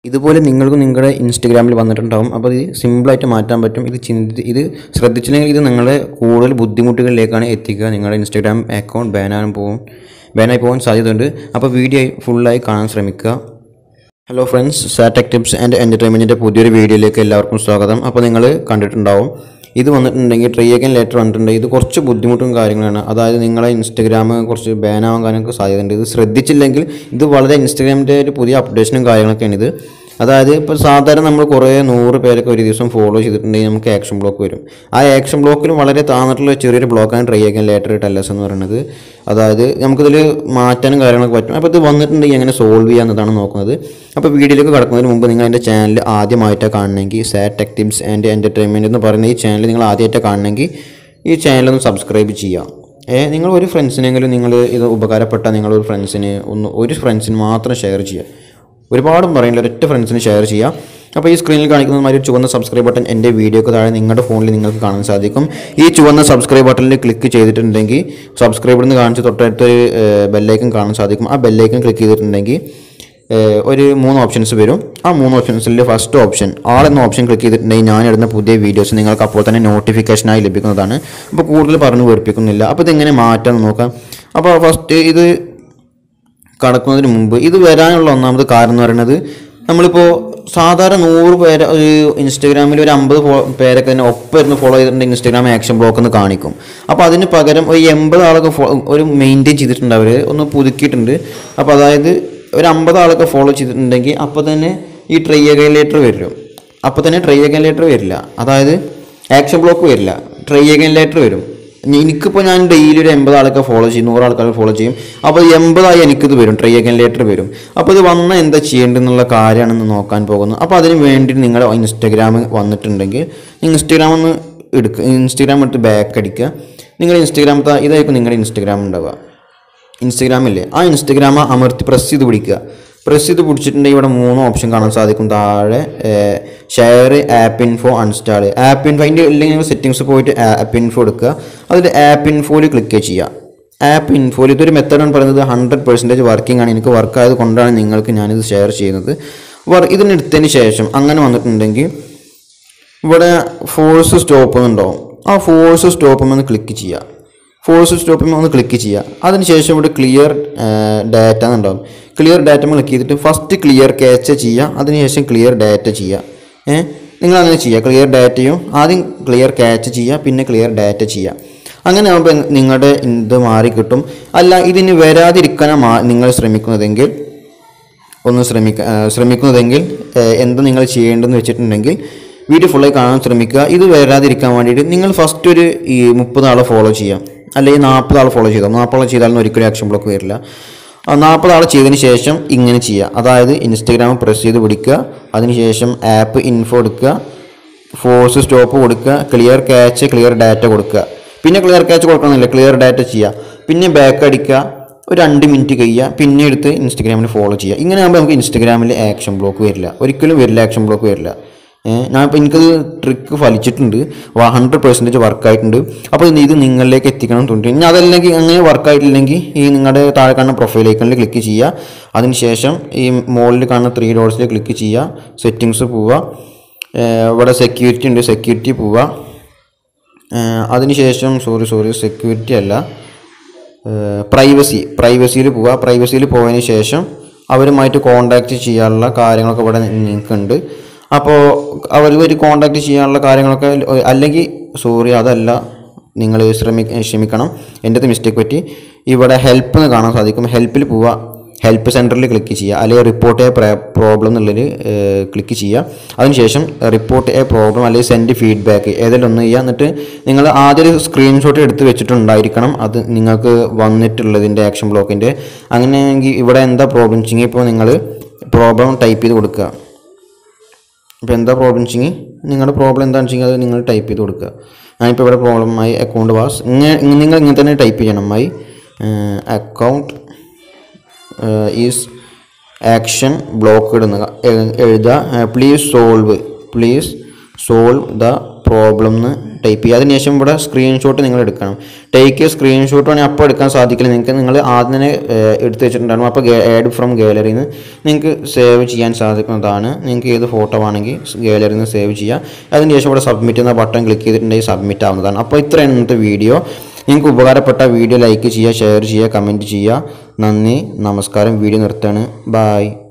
ഇതുപോലെ നിങ്ങൾക്ക് നിങ്ങളുടെ ഇൻസ്റ്റഗ്രാമിൽ വന്നിട്ടുണ്ടാവും അപ്പോൾ ഇത് സിമ്പിളായിട്ട് മാറ്റാൻ പറ്റും ഇത് ചിന്തി ഇത് ശ്രദ്ധിച്ചില്ലെങ്കിൽ ഇത് നിങ്ങളെ കൂടുതൽ ബുദ്ധിമുട്ടുകളിലേക്കാണ് എത്തിക്കുക നിങ്ങളുടെ ഇൻസ്റ്റഗ്രാം അക്കൗണ്ട് ബാനാൻ പോകും ബാനായി പോകാൻ സാധ്യതയുണ്ട് അപ്പോൾ വീഡിയോ ഫുള്ളായി കാണാൻ ശ്രമിക്കുക hello friends Sat Tech tips and എൻ്റർടൈൻമെൻറ്റിൻ്റെ പുതിയൊരു വീഡിയോയിലേക്ക് എല്ലാവർക്കും സ്വാഗതം അപ്പോൾ നിങ്ങൾ കണ്ടിട്ടുണ്ടാവും ഇത് വന്നിട്ടുണ്ടെങ്കിൽ ട്രൈ അഗൈൻ ലെറ്റർ വന്നിട്ടുണ്ടെങ്കിൽ ഇത് കുറച്ച് ബുദ്ധിമുട്ടും കാര്യങ്ങളാണ് അതായത് നിങ്ങളെ ഇൻസ്റ്റഗ്രാം കുറച്ച് ബാൻ ആവാൻ കാര്യങ്ങൾക്ക് സാധ്യതയുണ്ട് ഇത് ശ്രദ്ധിച്ചില്ലെങ്കിൽ ഇത് വളരെ ഇൻസ്റ്റഗ്രാമിൻ്റെ ഒരു പുതിയ അപ്ഡേഷനും കാര്യങ്ങളൊക്കെയാണ് ഇത് അതായത് ഇപ്പോൾ സാധാരണ നമ്മൾ കുറേ നൂറ് പേരൊക്കെ ഒരു ദിവസം ഫോളോ ചെയ്തിട്ടുണ്ടെങ്കിൽ നമുക്ക് ആക്ഷൻ ബ്ലോക്ക് വരും ആ ആക്ഷൻ ബ്ലോക്കിൽ വളരെ താന്നിട്ടുള്ള ചെറിയൊരു ബ്ലോക്കാണ് ട്രൈ അഗൈൻ ലെറ്റർ ടെല്ലസ് എന്ന് പറയുന്നത് അതായത് നമുക്കിതിൽ മാറ്റാനും കാര്യങ്ങളൊക്കെ പറ്റും അപ്പോൾ ഇത് വന്നിട്ടുണ്ടെങ്കിൽ എങ്ങനെ സോൾവ് ചെയ്യാമെന്നതാണ് നോക്കുന്നത് അപ്പോൾ വീഡിയോയിലേക്ക് കടക്കുന്നതിന് മുമ്പ് നിങ്ങൾ എൻ്റെ ചാനൽ ആദ്യമായിട്ടാണ് കാണണമെങ്കിൽ Sat Tech tips and entertainment എന്ന് പറയുന്ന ഈ ചാനൽ നിങ്ങൾ ആദ്യമായിട്ടാണ് കാണണമെങ്കിൽ ഈ ചാനലൊന്ന് സബ്സ്ക്രൈബ് ചെയ്യാം ഏ നിങ്ങൾ ഒരു ഫ്രണ്ട്സിനെങ്കിലും നിങ്ങൾ ഇത് ഉപകാരപ്പെട്ട നിങ്ങളൊരു ഫ്രണ്ട്സിന് ഒന്ന് ഒരു ഫ്രണ്ട്സിന് മാത്രം ഷെയർ ചെയ്യുക ഒരുപാടും പറയില്ല ഒരൊറ്റ ഫ്രണ്ട്സിന് ഷെയർ ചെയ്യാം അപ്പോൾ ഈ സ്ക്രീനിൽ കാണിക്കുന്ന മാതിരി ഒരു ചുവന്ന സബ്സ്ക്രൈബ് ബട്ടൺ എൻ്റെ വീഡിയോക്ക് താഴെ നിങ്ങളുടെ ഫോണിൽ നിങ്ങൾക്ക് കാണാൻ സാധിക്കും ഈ ചുവന്ന സബ്സ്ക്രൈബ് ബട്ടണിൽ ക്ലിക്ക് ചെയ്തിട്ടുണ്ടെങ്കിൽ സബ്സ്ക്രൈബ് എന്ന് കാണിച്ച് തൊട്ടടുത്ത് ഒരു ബെല്ലൈക്കൻ കാണാൻ സാധിക്കും ആ ബെല്ലൈക്കൻ ക്ലിക്ക് ചെയ്തിട്ടുണ്ടെങ്കിൽ ഏഹ്, ഒരു മൂന്ന് ഓപ്ഷൻസ് വരും ആ മൂന്ന് ഓപ്ഷൻസിൽ ഫസ്റ്റ് ഓപ്ഷൻ ആൾ എന്ന ഓപ്ഷൻ ക്ലിക്ക് ചെയ്തിട്ടുണ്ടെങ്കിൽ ഞാൻ ഇടുന്ന പുതിയ വീഡിയോസ് നിങ്ങൾക്ക് അപ്പോൾ തന്നെ നോട്ടിഫിക്കേഷനായി ലഭിക്കുന്നതാണ് അപ്പോൾ കൂടുതൽ പറഞ്ഞു പഠിപ്പിക്കുന്നില്ല അപ്പോൾ ഇതെങ്ങനെ മാറ്റാൻ നോക്കാം അപ്പോൾ ഫസ്റ്റ് ഇത് കടക്കുന്നതിന് മുമ്പ് ഇത് വരാനുള്ള ഒന്നാമത് കാരണം എന്ന് പറയുന്നത് നമ്മളിപ്പോൾ സാധാരണ നൂറ് പേര് ഒരു ഇൻസ്റ്റഗ്രാമിൽ ഒരു അമ്പത് ഫോ പേരൊക്കെ തന്നെ ഒപ്പം ഇരുന്ന് ഫോളോ ചെയ്തിട്ടുണ്ട് ഇൻസ്റ്റഗ്രാം ആക്ഷൻ ബ്ലോക്ക് എന്ന് കാണിക്കും അപ്പോൾ അതിന് പകരം ഒരു എൺപത് ആളൊക്കെ ഫോ ഒരു മെയിൻറ്റെയിൻ ചെയ്തിട്ടുണ്ട് അവർ ഒന്ന് പുതുക്കിയിട്ടുണ്ട് അപ്പോൾ അതായത് ഒരു അമ്പത് ആളൊക്കെ ഫോളോ ചെയ്തിട്ടുണ്ടെങ്കിൽ അപ്പോൾ തന്നെ ഈ ട്രൈ അഗൈൻ വരും അപ്പോൾ തന്നെ ട്രൈ അഗൈൻ വരില്ല അതായത് ആക്ഷൻ ബ്ലോക്ക് വരില്ല ട്രൈ അഗൈൻ ലെറ്റർ വരും ഇനി എനിക്കിപ്പോൾ ഞാൻ ഡെയിലി ഒരു എൺപത് ആൾക്കാർ ഫോളോ ചെയ്യും നൂറ് ആൾക്കാർ ഫോളോ ചെയ്യും അപ്പോൾ എൺപതായി എനിക്കിത് വരും ട്രൈ അഗൈൻ ലെറ്റർ വരും അപ്പോൾ ഇത് വന്നാൽ എന്താ ചെയ്യേണ്ടതെന്നുള്ള കാര്യമാണെന്ന് നോക്കാൻ പോകുന്നു അപ്പോൾ അതിന് വേണ്ടി നിങ്ങൾ ഇൻസ്റ്റാഗ്രാം വന്നിട്ടുണ്ടെങ്കിൽ നിങ്ങൾ ഇൻസ്റ്റാഗ്രാം ഒന്ന് എടുക്കുക ഇൻസ്റ്റാഗ്രാം എടുത്ത് ബാക്ക് അടിക്കുക നിങ്ങൾ ഇൻസ്റ്റാഗ്രാമത്തെ ഇതായിരിക്കും നിങ്ങളുടെ ഇൻസ്റ്റാഗ്രാം ഉണ്ടാവുക ഇൻസ്റ്റഗ്രാമില്ലേ ആ ഇൻസ്റ്റഗ്രാം അമർത്തി പ്രസ് ചെയ്ത് പിടിക്കുക പ്രസ് ചെയ്ത് പിടിച്ചിട്ടുണ്ടെങ്കിൽ ഇവിടെ മൂന്ന് ഓപ്ഷൻ കാണാൻ സാധിക്കും താഴെ share app info uninstall app info അതിൻ്റെ ഇല്ലെങ്കിൽ സെറ്റിങ്സ് പോയിട്ട് ആപ്പ് ഇൻഫോ എടുക്കുക അതിൽ ആപ്പ് ഇൻഫോയിൽ ക്ലിക്ക് ചെയ്യുക ആപ്പ് ഇൻഫോയിൽ ഇതൊരു മെത്തേഡാണ് പറയുന്നത് ഹൺഡ്രഡ് പെർസെൻറ്റേജ് വർക്കിംഗ് ആണ് എനിക്ക് വർക്ക് ആയത് കൊണ്ടാണ് നിങ്ങൾക്ക് ഞാനിത് ഷെയർ ചെയ്യുന്നത് വർ ഇതിനെടുത്തതിന് ശേഷം അങ്ങനെ വന്നിട്ടുണ്ടെങ്കിൽ ഇവിടെ ഫോഴ്സ് സ്റ്റോപ്പ് എന്നുണ്ടാവും ആ ഫോഴ്സ് സ്റ്റോപ്പ് എന്ന് ക്ലിക്ക് ചെയ്യുക ഫോഴ്സ് സ്റ്റോപ്പ് ഒന്ന് ക്ലിക്ക് ചെയ്യുക അതിനുശേഷം ഇവിടെ ക്ലിയർ ഡാറ്റ എന്നുണ്ടാവും ക്ലിയർ ഡാറ്റ ക്ലിക്ക് ചെയ്തിട്ട് ഫസ്റ്റ് ക്ലിയർ ക്യാച്ച് ചെയ്യുക അതിനുശേഷം ക്ലിയർ ഡാറ്റ ചെയ്യുക ഏഹ് നിങ്ങൾ അങ്ങനെ ചെയ്യുക ക്ലിയർ ഡാറ്റയും ആദ്യം ക്ലിയർ ക്യാച്ച് ചെയ്യുക പിന്നെ ക്ലിയർ ഡാറ്റ ചെയ്യുക അങ്ങനെ ആകുമ്പോൾ നിങ്ങളുടെ ഇത് മാറി കിട്ടും അല്ല ഇതിന് വരാതിരിക്കാനാണ് മാ നിങ്ങൾ ശ്രമിക്കുന്നതെങ്കിൽ ഒന്ന് ശ്രമിക്ക ആ, ശ്രമിക്കുന്നതെങ്കിൽ ആ, എന്ത് നിങ്ങൾ ചെയ്യേണ്ടതെന്ന് വെച്ചിട്ടുണ്ടെങ്കിൽ വീഡിയോ ഫുള്ളായി കാണാൻ ശ്രമിക്കുക ഇത് വരാതിരിക്കാൻ വേണ്ടിയിട്ട് നിങ്ങൾ ഫസ്റ്റ് ഒരു ഈ മുപ്പത് ആളെ ഫോളോ ചെയ്യാം അല്ലെങ്കിൽ നാൽപ്പത് ആൾ ഫോളോ ചെയ്താൽ നാൽപ്പത് ആൾ ചെയ്താലൊന്നും ഒരിക്കലും ആക്ഷൻ ബ്ലോക്ക് വരില്ല ആ നാൽപ്പത് ആൾ ചെയ്തതിന് ശേഷം ഇങ്ങനെ ചെയ്യുക അതായത് ഇൻസ്റ്റഗ്രാം പ്രസ് ചെയ്ത് പിടിക്കുക അതിനുശേഷം ആപ്പ് ഇൻഫോ എടുക്കുക ഫോഴ്സ് സ്റ്റോപ്പ് കൊടുക്കുക ക്ലിയർ ക്യാച്ച് ക്ലിയർ ഡാറ്റ കൊടുക്കുക പിന്നെ ക്ലിയർ ക്യാച്ച് കൊടുക്കണമെന്നില്ല ക്ലിയർ ഡാറ്റ ചെയ്യുക പിന്നെ ബാക്ക് അടിക്കുക ഒരു രണ്ട് മിനിറ്റ് കഴിയുക പിന്നെ എടുത്ത് ഇൻസ്റ്റഗ്രാമിൽ ഫോളോ ചെയ്യുക ഇങ്ങനെ ആകുമ്പോൾ നമുക്ക് ഇൻസ്റ്റഗ്രാമിൽ ആക്ഷൻ ബ്ലോക്ക് വരില്ല ഒരിക്കലും വരില്ല ആക്ഷൻ ബ്ലോക്ക് വരില്ല ഏഹ് ഞാനിപ്പോൾ എനിക്കത് ട്രിക്ക് ഫലിച്ചിട്ടുണ്ട് ഹൺഡ്രഡ് പെർസെൻറ്റേജ് വർക്കായിട്ടുണ്ട് അപ്പോൾ ഇത് നിങ്ങളിലേക്ക് എത്തിക്കണം എന്ന് തോന്നി ഇനി അതല്ലെങ്കിൽ അങ്ങനെ വർക്കായിട്ടില്ലെങ്കിൽ ഈ നിങ്ങളുടെ താഴെ കാണുന്ന പ്രൊഫൈൽ ഐക്കണിൽ ക്ലിക്ക് ചെയ്യുക അതിനുശേഷം ഈ മുകളിൽ കാണുന്ന ത്രീ ഡോട്ട്സിൽ ക്ലിക്ക് ചെയ്യുക സെറ്റിങ്സ് പോവുക ഏഹ് ഇവിടെ സെക്യൂരിറ്റി ഉണ്ട് സെക്യൂരിറ്റി പോവുക ഏഹ് അതിനുശേഷം സോറി സോറി സെക്യൂരിറ്റി അല്ല പ്രൈവസി പ്രൈവസിയിൽ പോവുക പ്രൈവസിയിൽ പോയതിന് ശേഷം അവരുമായിട്ട് കോണ്ടാക്ട് ചെയ്യാനുള്ള കാര്യങ്ങളൊക്കെ ഇവിടെ നിങ്ങൾക്കുണ്ട് അപ്പോൾ അവർ ഒരു കോണ്ടാക്ട് ചെയ്യാനുള്ള കാര്യങ്ങളൊക്കെ അല്ലെങ്കിൽ സോറി അതല്ല നിങ്ങൾ ശ്രമി ക്ഷമിക്കണം എൻ്റെ മിസ്റ്റേക്ക് പറ്റി ഇവിടെ ഹെൽപ്പ് എന്ന് കാണാൻ സാധിക്കും ഹെൽപ്പിൽ പോവുക ഹെൽപ്പ് സെൻറ്ററിൽ ക്ലിക്ക് ചെയ്യുക അല്ലെങ്കിൽ റിപ്പോർട്ട് എ പ്രോബ്ലം എന്നുള്ളതിൽ ക്ലിക്ക് ചെയ്യുക അതിനുശേഷം റിപ്പോർട്ട് എ പ്രോബ്ലം അല്ലെങ്കിൽ സെൻഡ് ഫീഡ്ബാക്ക് ഏതെങ്കിലും ഒന്ന് ചെയ്യുക എന്നിട്ട് നിങ്ങൾ ആദ്യം ഒരു സ്ക്രീൻഷോട്ട് എടുത്ത് വെച്ചിട്ടുണ്ടായിരിക്കണം അത് നിങ്ങൾക്ക് വന്നിട്ടുള്ളതിൻ്റെ ആക്ഷൻ ബ്ലോക്കിൻ്റെ അങ്ങനെയെങ്കിൽ ഇവിടെ എന്താ പ്രോബ്ലം വെച്ചെങ്കിൽ ഇപ്പോൾ നിങ്ങൾ പ്രോബ്ലം ടൈപ്പ് ചെയ്ത് കൊടുക്കുക ഇപ്പോൾ എന്താ പ്രോബ്ലം വെച്ചെങ്കിൽ നിങ്ങളുടെ പ്രോബ്ലം എന്താണെന്ന് വെച്ചെങ്കിൽ അത് നിങ്ങൾ ടൈപ്പ് ചെയ്ത് കൊടുക്കുക ഞാനിപ്പോൾ ഇവിടെ പ്രോബ്ലം മൈ അക്കൗണ്ട് വാസ് ഇങ്ങനെ നിങ്ങൾ ഇങ്ങനെ തന്നെ ടൈപ്പ് ചെയ്യണം my account is action blocked എന്ന് എഴുതുക please solve please solve the problem എന്ന് ടൈപ്പ് ചെയ്യുക അതിനുശേഷം ഇവിടെ സ്ക്രീൻഷോട്ട് നിങ്ങൾ എടുക്കണം ടേക്ക് സ്ക്രീൻഷോട്ട് വേണമെങ്കിൽ അപ്പോൾ എടുക്കാൻ സാധിക്കില്ല നിങ്ങൾക്ക് നിങ്ങൾ ആദ്യം തന്നെ ഏഹ്, എടുത്ത് വെച്ചിട്ടുണ്ടായിരുന്നു അപ്പോൾ ആഡ് ഫ്രം ഗാലറിയിൽ നിന്ന് നിങ്ങൾക്ക് സേവ് ചെയ്യാൻ സാധിക്കുന്നതാണ് നിങ്ങൾക്ക് ഏത് ഫോട്ടോ ആണെങ്കിൽ ഗാലറിയിൽ നിന്ന് സേവ് ചെയ്യുക അതിനുശേഷം ഇവിടെ സബ്മിറ്റ് എന്ന ബട്ടൺ ക്ലിക്ക് ചെയ്തിട്ടുണ്ടെങ്കിൽ സബ്മിറ്റ് ആവുന്നതാണ് അപ്പോൾ ഇത്രയാണ് ഇന്നത്തെ വീഡിയോ നിങ്ങൾക്ക് ഉപകാരപ്പെട്ട വീഡിയോ ലൈക്ക് ചെയ്യുക ഷെയർ ചെയ്യുക കമൻറ്റ് ചെയ്യുക നന്ദി നമസ്കാരം വീഡിയോ നിർത്താണ് ബായ്